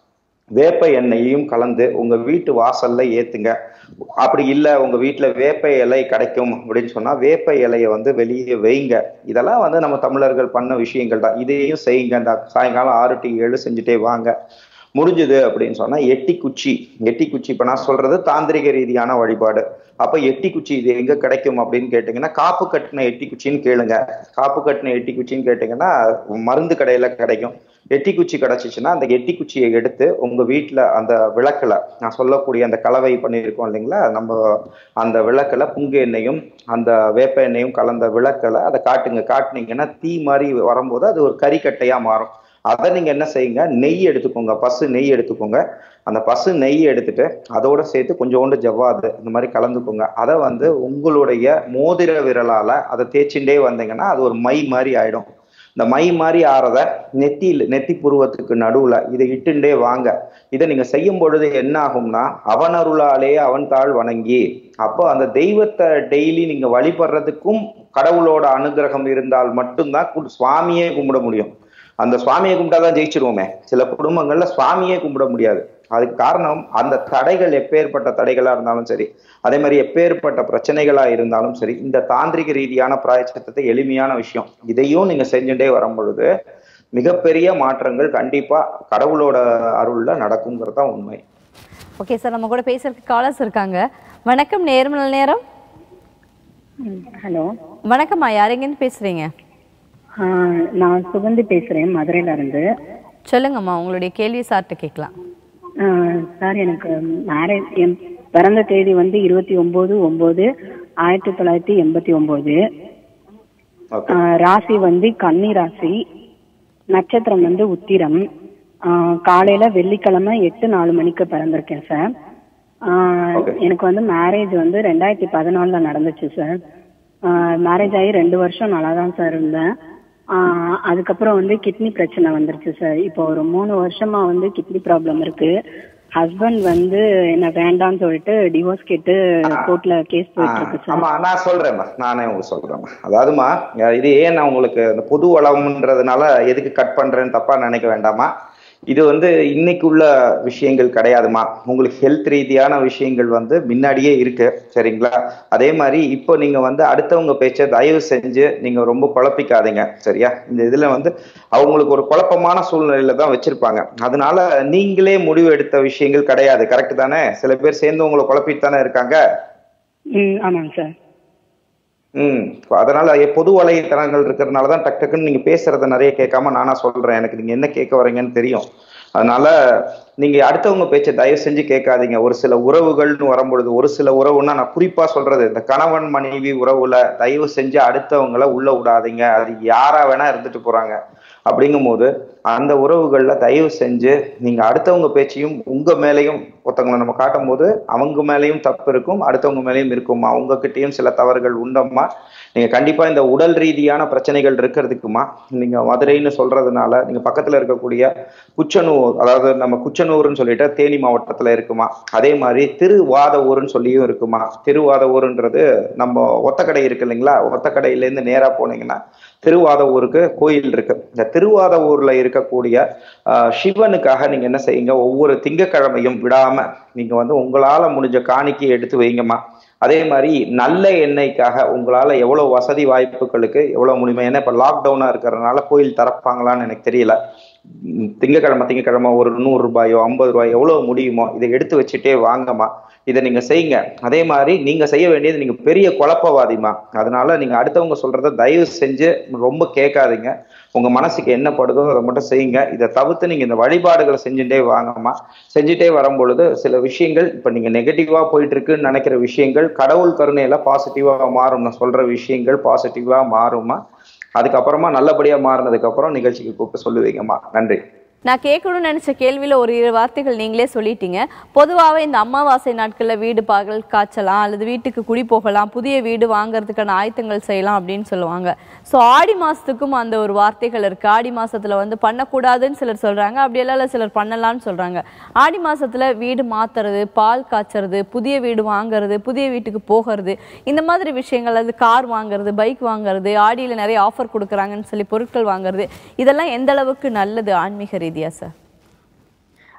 வேப்ப எண்ணெயையும் கலந்து உங்க வீட்டு வாசல்ல ஏத்துங்க அப்படி இல்ல உங்க வீட்டுல வேப்ப இலை கிடைக்கும் அப்படின்னு சொன்னா வேப்ப இலையை வந்து வெளியே வைங்க இதெல்லாம் வந்து நம்ம தமிழர்கள் பண்ண விஷயங்கள் தான் இதையும் செய்யுங்க இந்த சாயங்காலம் ஆறு டு ஏழு செஞ்சுட்டே வாங்க முடிஞ்சது அப்படின்னு சொன்னா எட்டி குச்சி எட்டி குச்சி இப்ப நான் சொல்றது தாந்திரிக ரீதியான வழிபாடு அப்ப எட்டி குச்சி இது எங்க கிடைக்கும் அப்படின்னு கேட்டீங்கன்னா காப்பு கட்டின எட்டி குச்சின்னு கேளுங்க காப்பு கட்டின எட்டி குச்சின்னு கேட்டீங்கன்னா மருந்து கடையில கிடைக்கும் எட்டி குச்சி கிடைச்சிச்சுன்னா அந்த எட்டி குச்சியை எடுத்து உங்க வீட்டுல அந்த விளக்குல நான் சொல்லக்கூடிய அந்த கலவை பண்ணியிருக்கோம் இல்லைங்களா நம்ம அந்த விளக்குல புங்கு எண்ணெயும் அந்த வேப்ப எண்ணெயும் கலந்த விளக்குல அதை காட்டுங்க காட்டுனீங்கன்னா தீ மாதிரி வரும்போது அது ஒரு கறிக்கட்டையா மாறும் அதை நீங்க என்ன செய்யுங்க நெய் எடுத்துக்கோங்க பசு நெய் எடுத்துக்கோங்க அந்த பசு நெய் எடுத்துட்டு அதோட சேர்த்து கொஞ்சோண்டு ஜவ்வாது இந்த மாதிரி கலந்துக்கோங்க அதை வந்து உங்களுடைய மோதிர விரலால அதை தேய்ச்சிண்டே வந்தீங்கன்னா அது ஒரு மை மாதிரி ஆயிடும் இந்த மை மாதிரி ஆறத நெத்தியில் நெத்தி புருவத்துக்கு நடுவுல இதை இட்டுண்டே வாங்க இதை நீங்க செய்யும் பொழுது என்ன ஆகும்னா அவன் அருளாலே அவன் தாழ் வணங்கி அப்போ அந்த தெய்வத்தை டெய்லி நீங்க வழிபடுறதுக்கும் கடவுளோட அனுகிரகம் இருந்தால் மட்டும்தான் கு- சுவாமியே கும்பிட முடியும் அந்த சுவாமியை கும்பிட்டாதான் ஜெயிச்சிருவோமே சில குடும்பங்கள்ல சுவாமியே கும்பிட முடியாது அதுக்கு காரணம் அந்த தடைகள் எப்பேற்பட்ட தடைகளா இருந்தாலும் சரி அதே மாதிரி எப்பேற்பட்ட பிரச்சனைகளா இருந்தாலும் சரி இந்த தாந்திரிக ரீதியான பிராயச்சித்தத்தை எளிமையான விஷயம் இதையும் நீங்க செஞ்சுட்டே வரும் பொழுது மிகப்பெரிய மாற்றங்கள் கண்டிப்பா கடவுளோட அருள்ல நடக்குங்கிறது தான் உண்மை ஓகே சார் நம்ம கூட பேசுறதுக்கு காலர்ஸ் இருக்காங்க வணக்கம் நேர்மல நேரம் ஹலோ வணக்கம்மா யாரெங்கன்னு பேசுறீங்க நான் சுகந்தி பேசுறேன் மதுரையில இருந்து சொல்லுங்கம்மா உங்களுடைய கேள்வி சார்ட்ட கேட்கலாம் சார் எனக்கு மேரேஜ் என் பிறந்த தேதி வந்து இருபத்தி ஒன்பது ஒன்பது ஆயிரத்தி தொள்ளாயிரத்தி எண்பத்தி ஒன்பது ஓகே ராசி வந்து கன்னி ராசி நட்சத்திரம் வந்து உத்திரம் ஆஹ் காலையில வெள்ளிக்கிழமை எட்டு நாலு மணிக்கு பிறந்திருக்கேன் சார் ஆஹ் Okay. எனக்கு வந்து மேரேஜ் வந்து ரெண்டாயிரத்தி பதினாலுல நடந்துச்சு சார் மேரேஜ் ஆகி ரெண்டு வருஷம் நல்லா தான் சார் இருந்தேன் ஆஹ் அதுக்கப்புறம் வந்து கிட்னி பிரச்சனை வந்துருச்சு சார் இப்போ ஒரு மூணு வருஷமா வந்து கிட்னி ப்ராப்ளம் இருக்கு ஹஸ்பண்ட் வந்து என்ன வேண்டாம்னு சொல்லிட்டு டிவோர்ஸ் கேட்டு கோர்ட்ல கேஸ் போயிட்டு இருக்கு சார் ஆமா நான் சொல்றேன்மா நானே உங்களுக்கு சொல்றேன்மா அதாவதுமா இது ஏன் நான் உங்களுக்கு இந்த பொது வளம்ன்றதுனால எதுக்கு கட் பண்றேன்னு தப்பா நினைக்க வேண்டாமா இது வந்து இன்னைக்கு உள்ள விஷயங்கள் கிடையாதுமா உங்களுக்கு ஹெல்த் ரீதியான விஷயங்கள் வந்து முன்னாடியே இருக்கு சரிங்களா அதே மாதிரி இப்போ நீங்க வந்து அடுத்தவங்க பேச்ச தயவு செஞ்சு நீங்க ரொம்ப குழப்பிக்காதீங்க சரியா இந்த இதுல வந்து அவங்களுக்கு ஒரு குழப்பமான சூழ்நிலையில தான் வச்சிருப்பாங்க அதனால நீங்களே முடிவு எடுத்த விஷயங்கள் கிடையாது கரெக்ட் தானே சில பேர் சேர்ந்து உங்களை குழப்பிட்டு தானே இருக்காங்க ம் ஆமாங்க சார் ம் அதனால எ- பொது வலைத்தளங்கள் இருக்கிறதுனால தான் டக்கு டக்குன்னு நீங்க பேசுறத நிறைய கேட்காம நானா சொல்றேன் எனக்கு நீங்க என்ன கேட்க வரீங்கன்னு தெரியும் அதனால நீங்க அடுத்தவங்க பேச்சை தயவு செஞ்சு கேட்காதீங்க ஒரு சில உறவுகள்னு வரும்பொழுது ஒரு சில உறவுன்னா நான் குறிப்பா சொல்றது இந்த கணவன் மனைவி உறவுல தயவு செஞ்சு அடுத்தவங்கள உள்ள விடாதீங்க அது யாரா வேணா இருந்துட்டு போறாங்க அப்படிங்கும்போது அந்த உறவுகள்ல தயவு செஞ்சு நீங்க அடுத்தவங்க பேச்சையும் உங்க மேலேயும் ஒருத்தவங்களை நம்ம காட்டும் போது அவங்க மேலேயும் தப்பு இருக்கும் அடுத்தவங்க மேலேயும் இருக்குமா அவங்க கிட்டயும் சில தவறுகள் உண்டம்மா நீங்க கண்டிப்பா இந்த உடல் ரீதியான பிரச்சனைகள் இருக்கிறதுக்குமா நீங்க மதுரைன்னு சொல்றதுனால நீங்க பக்கத்துல இருக்கக்கூடிய குச்சனூர் அதாவது நம்ம குச்சனூர்னு சொல்லிட்டு தேனி மாவட்டத்துல இருக்குமா அதே மாதிரி திருவாதவூர்னு சொல்லியும் இருக்குமா திருவாதவூர்ன்றது நம்ம ஒத்தக்கடை இருக்கு இல்லைங்களா ஒத்தக்கடையில இருந்து நேரா போனீங்கன்னா திருவாதவூருக்கு கோயில் இருக்கு இந்த திருவாதவூர்ல இருக்கக்கூடிய ஆஹ், சிவனுக்காக நீங்க என்ன செய்யுங்க ஒவ்வொரு திங்கக்கிழமையும் விடாம நீங்க வந்து உங்களால முடிஞ்ச காணிக்கை எடுத்து வைங்கம்மா அதே மாதிரி நல்ல எண்ணெய்க்காக உங்களால எவ்வளவு வசதி வாய்ப்புகளுக்கு எவ்வளவு முடியுமா ஏன்னா இப்ப லாக்டவுனா இருக்கிறதுனால கோயில் திறப்பாங்களான்னு எனக்கு தெரியல உம், திங்கக்கிழமை திங்கக்கிழமை ஒரு நூறு ரூபாயோ ஐம்பது ரூபாயோ எவ்வளவு முடியுமோ இதை எடுத்து வச்சுட்டே வாங்கம்மா இதை நீங்க செய்யுங்க அதே மாதிரி நீங்க செய்ய வேண்டியது நீங்க பெரிய குழப்பவாதிமா அதனால நீங்க அடுத்தவங்க சொல்றத தயவு செஞ்சு ரொம்ப கேட்காதீங்க உங்க மனசுக்கு என்ன படுதோ அதை மட்டும் செய்யுங்க இதை தவிர்த்து நீங்க இந்த வழிபாடுகளை செஞ்சுட்டே வாங்கம்மா செஞ்சுட்டே வரும் பொழுது சில விஷயங்கள் இப்ப நீங்க நெகட்டிவா போயிட்டு இருக்குன்னு நினைக்கிற விஷயங்கள் கடவுள் கருணையில பாசிட்டிவா மாறும் நான் சொல்ற விஷயங்கள் பாசிட்டிவா மாறுமா அதுக்கப்புறமா நல்லபடியா மாறினதுக்கு அப்புறம் நிகழ்ச்சிக்கு கூப்பிட்டு சொல்லுவீங்கம்மா நன்றி நான் கேட்கணும்னு நினைச்ச கேள்வியில ஒரு இரு வார்த்தைகள் நீங்களே சொல்லிட்டீங்க பொதுவாகவே இந்த அமாவாசை நாட்கள்ல வீடு பகல் காய்ச்சலாம் அல்லது வீட்டுக்கு குடி போகலாம் புதிய வீடு வாங்குறதுக்கான ஆயத்தங்கள் செய்யலாம் அப்படின்னு சொல்லுவாங்க ஸோ ஆடி மாசத்துக்கும் அந்த ஒரு வார்த்தைகள் இருக்கு ஆடி மாசத்துல வந்து பண்ணக்கூடாதுன்னு சிலர் சொல்றாங்க அப்படி எல்லாம் இல்ல சிலர் பண்ணலாம்னு சொல்றாங்க ஆடி மாசத்துல வீடு மாத்துறது பால் காய்ச்சறது புதிய வீடு வாங்குறது புதிய வீட்டுக்கு போகிறது இந்த மாதிரி விஷயங்கள் அது கார் வாங்குறது பைக் வாங்குறது ஆடியில நிறைய ஆஃபர் கொடுக்குறாங்கன்னு சொல்லி பொருட்கள் வாங்குறது இதெல்லாம் எந்த அளவுக்கு நல்லது ஆன்மீக ரீதியா சார்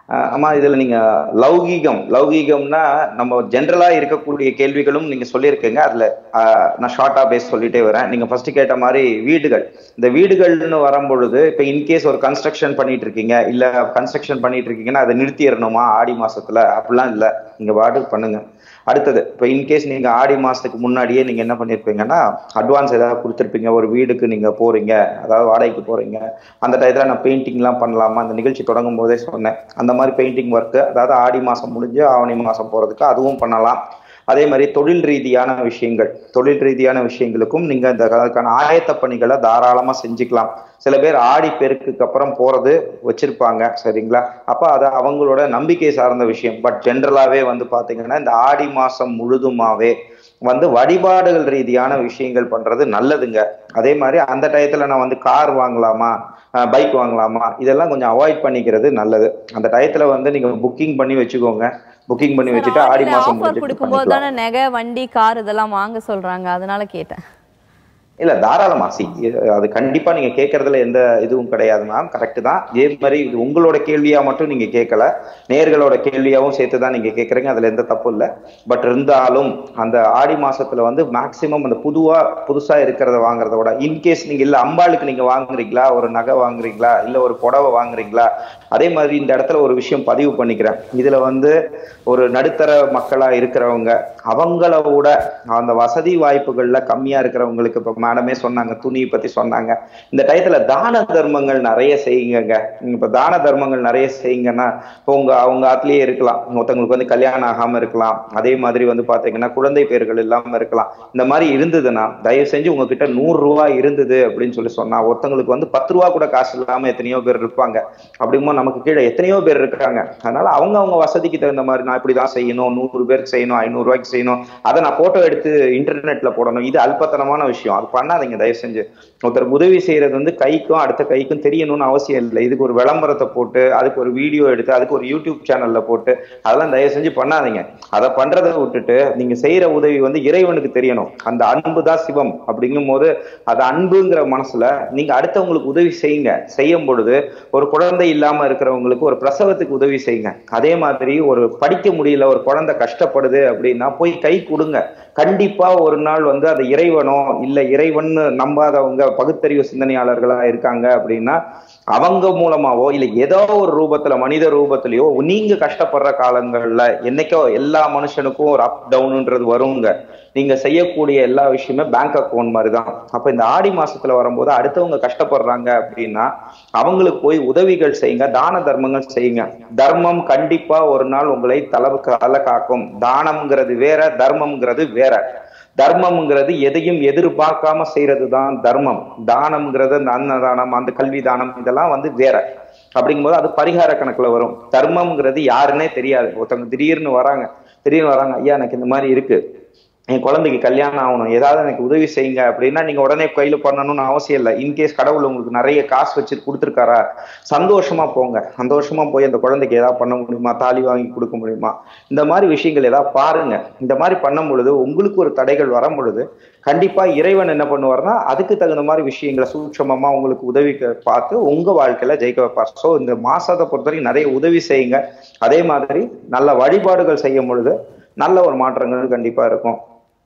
அஹ் அம்மா இதுல நீங்க லௌகீகம் லௌகீகம்னா நம்ம ஜென்ரலா இருக்கக்கூடிய கேள்விகளும் நீங்க சொல்லியிருக்கீங்க அதுல அஹ், நான் ஷார்ட்டா பேஸ் சொல்லிட்டே வரேன் நீங்க ஃபர்ஸ்ட் கேட்ட மாதிரி வீடுகள் இந்த வீடுகள்னு வரும்பொழுது இப்ப இன்கேஸ் ஒரு கன்ஸ்ட்ரக்ஷன் பண்ணிட்டு இருக்கீங்க இல்ல கன்ஸ்ட்ரக்ஷன் பண்ணிட்டு இருக்கீங்கன்னா அதை நிறுத்திடணுமா ஆடி மாசத்துல அப்படிலாம் இல்ல நீங்க பாட்டுக்கு பண்ணுங்க அடுத்தது இப்போ இன்கேஸ் நீங்க ஆடி மாசத்துக்கு முன்னாடியே நீங்க என்ன பண்ணிருப்பீங்கன்னா அட்வான்ஸ் ஏதாவது கொடுத்துருப்பீங்க ஒரு வீடுக்கு நீங்க போறீங்க அதாவது வாடகைக்கு போறீங்க அந்த டயத்துல நான் பெயிண்டிங்லாம் பண்ணலாமா அந்த நிகழ்ச்சி தொடங்கும் போதே சொன்னேன் அந்த மாதிரி பெயிண்டிங் ஒர்க்கு அதாவது ஆடி மாசம் முடிஞ்சு ஆவணி மாசம் போறதுக்கு அதுவும் பண்ணலாம் அதே மாதிரி தொழில் ரீதியான விஷயங்கள் தொழில் ரீதியான விஷயங்களுக்கும் நீங்க இந்த அதுக்கான ஆயத்த பணிகளை தாராளமா செஞ்சுக்கலாம் சில பேர் ஆடி பெருக்குக்கு அப்புறம் போறது வச்சிருப்பாங்க சரிங்களா அப்ப அது அவங்களோட நம்பிக்கை சார்ந்த விஷயம் பட் ஜென்ரலாவே வந்து பாத்தீங்கன்னா இந்த ஆடி மாசம் முழுதுமாவே வந்து வழிபாடுகள் ரீதியான விஷயங்கள் பண்றது நல்லதுங்க அதே மாதிரி அந்த டயத்துல நான் வந்து கார் வாங்கலாமா பைக் வாங்கலாமா இதெல்லாம் கொஞ்சம் அவாய்ட் பண்ணிக்கிறது நல்லது அந்த டயத்துல வந்து நீங்க புக்கிங் பண்ணி வச்சுக்கோங்க புக்கிங் பண்ணி வச்சுட்டு ஆடி மாசம் ஆஃபர் முடிஞ்சிட்டு கொடுக்கும்போது பண்ணிக்கலாம். தானே நகை வண்டி கார் இதெல்லாம் வாங்க சொல்றாங்க அதனால கேட்டேன் இல்ல தாராளமா சி அது கண்டிப்பா நீங்க கேட்கறதுல எந்த இதுவும் கிடையாது மேம் கரெக்ட் தான் இதே மாதிரி இது உங்களோட கேள்வியா மட்டும் நீங்க கேட்கல நேர்களோட கேள்வியாவும் சேர்த்து தான் நீங்க கேட்கறீங்க அதுல எந்த தப்பும் இல்ல பட் இருந்தாலும் அந்த ஆடி மாசத்துல வந்து மேக்சிமம் அந்த புதுவா புதுசா இருக்கிறத வாங்குறத விட இன்கேஸ் நீங்க இல்ல அம்பாளுக்கு நீங்க வாங்குறீங்களா ஒரு நகை வாங்குறீங்களா இல்ல ஒரு புடவை வாங்குறீங்களா அதே மாதிரி இந்த இடத்துல ஒரு விஷயம் பதிவு பண்ணிக்கிறேன் இதுல வந்து ஒரு நடுத்தர மக்களா இருக்கிறவங்க அவங்கள விட அந்த வசதி வாய்ப்புகள்ல கம்மியா இருக்கிறவங்களுக்கு இப்ப மேடமே சொன்னாங்க துணியை பத்தி சொன்னாங்க இந்த டயத்துல தான தர்மங்கள் நிறைய செய்யுங்கங்க இப்ப தான தர்மங்கள் நிறைய செய்யுங்கன்னா இப்போ உங்க அவங்க ஆத்துலயே இருக்கலாம் ஒருத்தவங்களுக்கு வந்து கல்யாணம் ஆகாம இருக்கலாம் அதே மாதிரி வந்து பாத்தீங்கன்னா குழந்தை பேர்கள் இல்லாம இருக்கலாம் இந்த மாதிரி இருந்ததுன்னா தயவு செஞ்சு உங்ககிட்ட நூறு ரூபாய் இருந்தது அப்படின்னு சொல்லி சொன்னா ஒருத்தவங்களுக்கு வந்து பத்து ரூபா கூட காசு இல்லாம எத்தனையோ பேர் இருப்பாங்க அப்படிங்கும்போது நமக்கு கீழே எத்தனையோ பேர் இருக்காங்க அதனால அவங்க அவங்க வசதிக்கு தகுந்த மாதிரி நான் இப்படிதான் செய்யணும் நூறு பேருக்கு செய்யணும் ஐநூறு ரூபாய்க்கு செய்யணும் அதை நான் போட்டோ எடுத்து இன்டர்நெட்ல போடணும் இது அல்பத்தனமான விஷயம் அது பண்ணாதீங்க தயவு செஞ்சு ஒருத்தருக்கு உதவி செய்யறது வந்து கைக்கும் அடுத்த கைக்கும் தெரியணும்னு அவசியம் இல்லை இதுக்கு ஒரு விளம்பரத்தை போட்டு அதுக்கு ஒரு வீடியோ எடுத்து அதுக்கு ஒரு யூடியூப் சேனல்ல போட்டு அதெல்லாம் தயவு செஞ்சு பண்ணாதீங்க அதை பண்றதை விட்டுட்டு நீங்க செய்யற உதவி வந்து இறைவனுக்கு தெரியணும் அந்த அன்பு தான் சிவம் அப்படிங்கும் போது அது அன்புங்கிற மனசுல நீங்க அடுத்தவங்களுக்கு உதவி செய்யுங்க செய்யும் பொழுது ஒரு குழந்தை இல்லாம இருக்கிறவங்களுக்கு ஒரு பிரசவத்துக்கு உதவி செய்யுங்க அதே மாதிரி ஒரு படிக்க முடியல ஒரு குழந்தை கஷ்டப்படுது அப்படின்னா போய் கை கொடுங்க கண்டிப்பா ஒரு நாள் வந்து அது இறைவனோ இல்ல இறைவன் நம்பாதவங்க பகுத்தறிவு சிந்தனையாளர்களா இருக்காங்க அப்படின்னா அவங்க மூலமாவோ இல்ல ஏதோ ஒரு ரூபத்துல மனித ரூபத்திலயோ நீங்க கஷ்டப்படுற காலங்கள்ல என்னைக்கோ எல்லா மனுஷனுக்கும் ஒரு அப் டவுன்ன்றது வருங்க நீங்க செய்யக்கூடிய எல்லா விஷயமே பேங்க் அக்கௌண்ட் மாதிரி தான் அப்ப இந்த ஆடி மாசத்துல வரும்போது அடுத்தவங்க கஷ்டப்படுறாங்க அப்படின்னா அவங்களுக்கு போய் உதவிகள் செய்யுங்க தான தர்மங்கள் செய்யுங்க தர்மம் கண்டிப்பா ஒரு நாள் உங்களை தலவு தலை காக்கும் தானம்ங்கிறது வேற தர்மம்ங்கிறது வேற தர்மம்ங்கிறது எதையும் எதிர்பார்க்காம செய்யறது தான் தர்மம் தானம்ங்கிறது அந்த அன்னதானம் அந்த கல்வி தானம் இதெல்லாம் வந்து வேற அப்படிங்கும்போது அது பரிகார கணக்குல வரும் தர்மம்ங்கிறது யாருன்னே தெரியாது ஒருத்தவங்க திடீர்னு வராங்க திடீர்னு வராங்க ஐயா எனக்கு இந்த மாதிரி இருக்கு என் குழந்தைக்கு கல்யாணம் ஆகணும் ஏதாவது எனக்கு உதவி செய்யுங்க அப்படின்னா நீங்க உடனே கையில பண்ணணும்னு அவசியம் இல்லை இன்கேஸ் கடவுள் உங்களுக்கு நிறைய காசு வச்சு கொடுத்துருக்காரா சந்தோஷமா போங்க சந்தோஷமா போய் அந்த குழந்தைக்கு ஏதாவது பண்ண முடியுமா தாலி வாங்கி கொடுக்க முடியுமா இந்த மாதிரி விஷயங்கள் ஏதாவது பாருங்க இந்த மாதிரி பண்ணும் பொழுது உங்களுக்கு ஒரு தடைகள் வரும் பொழுது கண்டிப்பா இறைவன் என்ன பண்ணுவார்னா அதுக்கு தகுந்த மாதிரி விஷயங்களை சூட்சமமா உங்களுக்கு உதவி பார்த்து உங்க வாழ்க்கையில ஜெயிக்க வைப்பார் ஸோ இந்த மாசத்தை பொறுத்தவரைக்கும் நிறைய உதவி செய்யுங்க அதே மாதிரி நல்ல வழிபாடுகள் செய்யும் பொழுது நல்ல ஒரு மாற்றங்கள் கண்டிப்பா இருக்கும்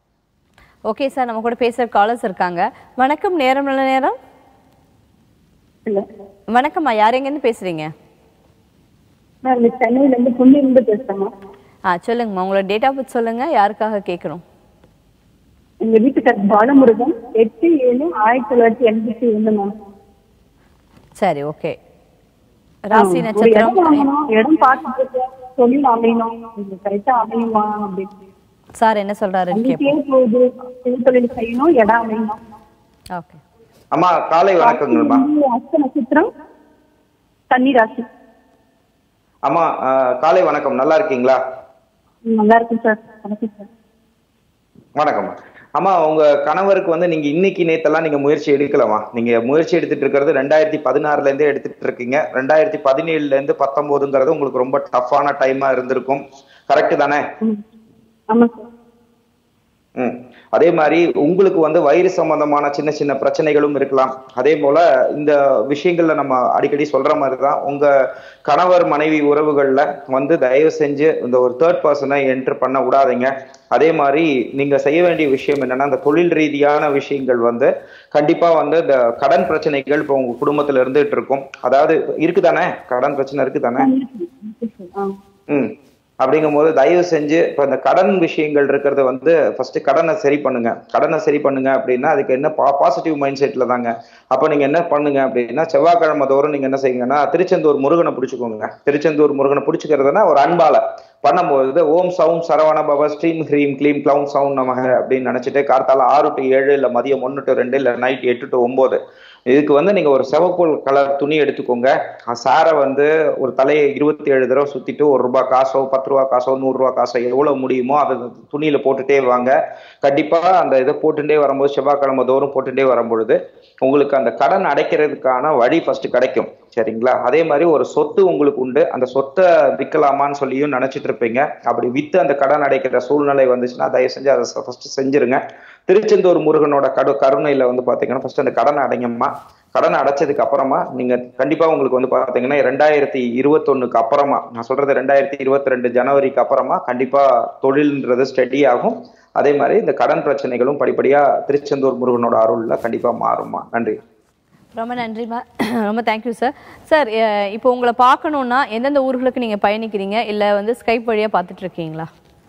ஓகே சார் நம்ம கூட பேசுற காலர்ஸ் இருக்காங்க வணக்கம் நேரம் நல்ல நேரம் இல்ல வணக்கம்மா யார் எங்கேருந்து பேசுறீங்க நான் இந்த சென்னையில இருந்து புண்ணியிலிருந்து பேசுறேம்மா ஆ சொல்லுங்கம்மா உங்களோட டேட் ஆஃப் பர்த் சொல்லுங்க யாருக்காக கேட்கணும் எங்க வீட்டுக்கார் பாலமுருகன் எட்டு ஏழு ஆயிரத்தி தொள்ளாயிரத்தி எண்பத்தி ஒண்ணு மேம் சரி ஓகே ராசி ஒரு நட்சத்திரம் இடம் வாங்கணும் இடம் பார்த்துட்டு இருக்கேன் தொழில் அமையணும் இது கரெக்டா அமையுமா அப்படின்னு சார் என்ன சொல்றாருன்னு கேட்போம் அங்கேயே போகுது சிறு தொழில் செய்யணும் இடம் அமையணும் ஓகே அம்மா காலை வணக்கங்கள்மா வந்து அஸ்த நட்சத்திரம் தண்ணி ராசி அம்மா ஆஹ், காலை வணக்கம் நல்லா இருக்கீங்களா ம், நல்லா இருக்கும் சார் வணக்கம் சார் வணக்கம் அம்மா உங்க கணவருக்கு வந்து நீங்க இன்னைக்கு நேத்தெல்லாம் நீங்க முயற்சி எடுக்கலாமா நீங்க முயற்சி எடுத்துட்டு இருக்கிறது ரெண்டாயிரத்தி பதினாறுல இருந்தே எடுத்துட்டு இருக்கீங்க ரெண்டாயிரத்தி பதினேழுல இருந்து பத்தொன்பதுங்கிறது உங்களுக்கு ரொம்ப டஃப்பான டைமா இருந்திருக்கும் கரெக்ட் தானே ம் ஆமா சார் ம். அதே மாதிரி உங்களுக்கு வந்து வயிறு சம்பந்தமான சின்ன சின்ன பிரச்சனைகளும் இருக்கலாம் அதே போல இந்த விஷயங்கள்ல நம்ம அடிக்கடி சொல்ற மாதிரி தான் உங்க கணவர் மனைவி உறவுகள்ல வந்து தயவு செஞ்சு இந்த ஒரு தேர்ட் பர்சனை என்டர் பண்ண விடாதீங்க அதே மாதிரி நீங்க செய்ய வேண்டிய விஷயம் என்னன்னா இந்த தொழில் ரீதியான விஷயங்கள் வந்து கண்டிப்பா வந்து இந்த கடன் பிரச்சனைகள் இப்போ உங்க குடும்பத்துல இருந்துட்டு இருக்கும் அதாவது இருக்குதானே கடன் பிரச்சனை இருக்குதானே ம் அப்படிங்கும்போது தயவு செஞ்சு இப்போ இந்த கடன் விஷயங்கள் இருக்கிறது வந்து ஃபர்ஸ்ட் கடனை சரி பண்ணுங்க கடனை சரி பண்ணுங்க அப்படின்னா அதுக்கு என்ன பா பாசிட்டிவ் மைண்ட் செட்ல தாங்க அப்போ நீங்க என்ன பண்ணுங்க அப்படின்னா செவ்வாய்க்கிழமை தோறும் நீங்க என்ன செய்யுங்கன்னா திருச்செந்தூர் முருகனை பிடிச்சிக்கோங்க திருச்செந்தூர் முருகனை பிடிச்சிக்கிறதுனா ஒரு அன்பால பண்ணும்போது ஓம் சவுண்ட் சரவண பவ ஸ்ரீம் ஹ்ரீம் க்ளீம் க்ளவுன் சவுண்ட் நமக அப்படின்னு நினைச்சிட்டு கார்த்தால ஆறு டு ஏழு இல்ல மதியம் ஒன்று டு ரெண்டு இல்ல நைட் எட்டு டு ஒன்பது இதுக்கு வந்து நீங்க ஒரு சிவப்பு கலர் துணி எடுத்துக்கோங்க சாரை வந்து ஒரு தலையை இருபத்தி ஏழு தடவை சுத்திட்டு ஒரு ரூபாய் காசோ பத்து ரூபா காசோ நூறு ரூபா காசோ எவ்வளவு முடியுமோ அதை துணியில போட்டுட்டே வாங்க கண்டிப்பா அந்த இதை போட்டுட்டே வரும்போது செவ்வாய்க்கிழமை தோறும் போட்டுட்டே வரும்பொழுது உங்களுக்கு அந்த கடன் அடைக்கிறதுக்கான வழி ஃபர்ஸ்ட் கிடைக்கும் சரிங்களா அதே மாதிரி ஒரு சொத்து உங்களுக்கு உண்டு அந்த சொத்தை விற்கலாமான்னு சொல்லியும் நினைச்சிட்டு இருப்பீங்க அப்படி வித்து அந்த கடன் அடைக்கிற சூழ்நிலை வந்துச்சுன்னா தயவு செஞ்சு அதை ஃபர்ஸ்ட் செஞ்சிருங்க திருச்செந்தூர் முருகனோட கடு கருணையில வந்து பாத்தீங்கன்னா ஃபர்ஸ்ட் அந்த கடனை அடைங்கம்மா கடனை அடைச்சதுக்கு அப்புறமா நீங்க கண்டிப்பா உங்களுக்கு வந்து பாத்தீங்கன்னா ரெண்டாயிரத்தி இருபத்தொன்னுக்கு அப்புறமா நான் சொல்றது ரெண்டாயிரத்தி இருபத்தி ரெண்டு ஜனவரிக்கு அப்புறமா கண்டிப்பா தொழில்ன்றது ஸ்டெடி ஆகும் அதே மாதிரி இந்த கடன் பிரச்சனைகளும் படிப்படியா திருச்செந்தூர் முருகனோட அருள்ல கண்டிப்பா மாறும்மா நன்றி ரொம்ப நன்றிம்மா ரொம்ப தேங்க்யூ சார் சார் இப்போ உங்களை பார்க்கணுன்னா எந்தெந்த ஊர்களுக்கு நீங்கள் பயணிக்கிறீங்க இல்லை வந்து ஸ்கைப் வழியாக பார்த்துட்டு இருக்கீங்களா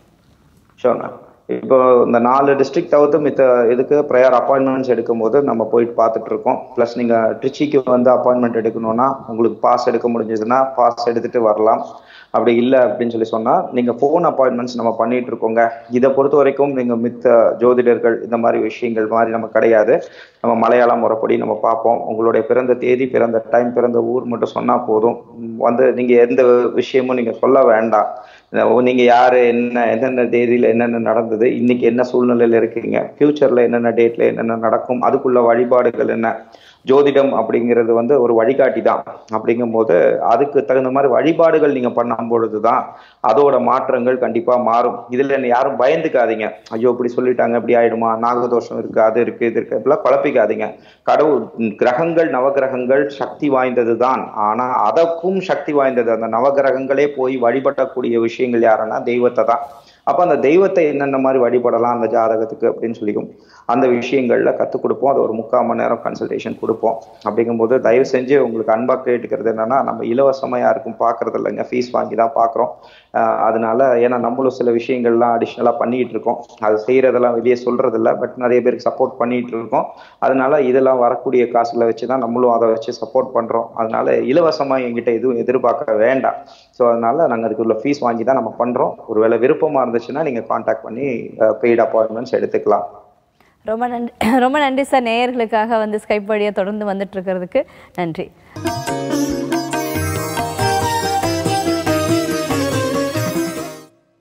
ஷோர்ண்ணா இப்போ இந்த நாலு டிஸ்ட்ரிக்ட் தவிர்த்து மித்த இதுக்கு ப்ரையர் அப்பாயின்மெண்ட்ஸ் எடுக்கும்போது நம்ம போயிட்டு பார்த்துட்டு இருக்கோம் ப்ளஸ் நீங்கள் ட்ரிச்சிக்கு வந்து அப்பாயின்மெண்ட் எடுக்கணும்னா உங்களுக்கு பாஸ் எடுக்க முடிஞ்சதுன்னா பாஸ் எடுத்துட்டு வரலாம் அப்படி இல்லை அப்படின்னு சொல்லி சொன்னால் நீங்கள் ஃபோன் அப்பாயின்மெண்ட்ஸ் நம்ம பண்ணிட்டு இருக்கோங்க இதை பொறுத்த வரைக்கும் நீங்கள் மித்த ஜோதிடர்கள் இந்த மாதிரி விஷயங்கள் மாதிரி நம்ம கிடையாது நம்ம மலையாளம் முறைப்படி நம்ம பார்ப்போம் உங்களுடைய பிறந்த தேதி பிறந்த டைம் பிறந்த ஊர் மட்டும் சொன்னால் போதும் உம் வந்து நீங்கள் எந்த விஷயமும் நீங்கள் சொல்ல வேண்டாம் அஹ் நீங்க யாரு என்ன என்னென்ன தேதியில என்னென்ன நடந்தது இன்னைக்கு என்ன சூழ்நிலையில இருக்கீங்க ஃபியூச்சர்ல என்னென்ன டேட்ல என்னென்ன நடக்கும் அதுக்குள்ள வழிபாடுகள் என்ன ஜோதிடம் அப்படிங்கிறது வந்து ஒரு வழிகாட்டி தான் அப்படிங்கும்போது அதுக்கு தகுந்த மாதிரி வழிபாடுகள் நீங்க பண்ணும் பொழுதுதான் அதோட மாற்றங்கள் கண்டிப்பா மாறும் இதுல என்ன யாரும் பயந்துக்காதீங்க ஐயோ இப்படி சொல்லிட்டாங்க இப்படி ஆயிடுமா நாகதோஷம் இருக்கு அது இருக்கு இது இருக்கு இப்படிலாம் குழப்பிக்காதீங்க கடவுள் கிரகங்கள் நவகிரகங்கள் சக்தி வாய்ந்தது தான் ஆனா அதற்கும் சக்தி வாய்ந்தது அந்த நவகிரகங்களே போய் வழிபடக்கூடிய விஷயங்கள் யாருன்னா தெய்வத்தை தான் அப்ப அந்த தெய்வத்தை என்னென்ன மாதிரி வழிபடலாம் அந்த ஜாதகத்துக்கு அப்படின்னு சொல்லியும் அந்த விஷயங்கள்ல கத்துக் கொடுப்போம் அது ஒரு முக்கால் மணி நேரம் கன்சல்டேஷன் கொடுப்போம் அப்படிங்கும்போது தயவு செஞ்சு உங்களுக்கு அன்பா கேட்டுக்கிறது என்னன்னா நம்ம இலவசமா யாருக்கும் பாக்குறது இல்லைங்க ஃபீஸ் வாங்கி தான் பாக்குறோம் ஆஹ் அதனால ஏன்னா நம்மளும் சில விஷயங்கள்லாம் அடிஷ்னலா பண்ணிட்டு இருக்கோம் அது செய்யறதெல்லாம் வெளியே சொல்றது இல்ல பட் நிறைய பேருக்கு சப்போர்ட் பண்ணிட்டு இருக்கோம் அதனால இதெல்லாம் வரக்கூடிய காசுகளை வச்சு தான் நம்மளும் அதை வச்சு சப்போர்ட் பண்றோம் அதனால இலவசமா எங்கிட்ட எதுவும் எதிர்பார்க்க வேண்டாம் ஸோ அதனால நாங்கள் அதுக்குள்ள ஃபீஸ் வாங்கி தான் நம்ம பண்றோம் ஒருவேளை விருப்பமா இருந்துச்சுன்னா நீங்க காண்டாக்ட் பண்ணி பெய்ட் அப்பாயின்மெண்ட்ஸ் எடுத்துக்கலாம் ரொம்ப நன்றி ரொம்ப நன்றி சார் நேயர்களுக்காக வந்து ஸ்கைப் வழியாக தொடர்ந்து வந்துட்டு இருக்கிறதுக்கு நன்றி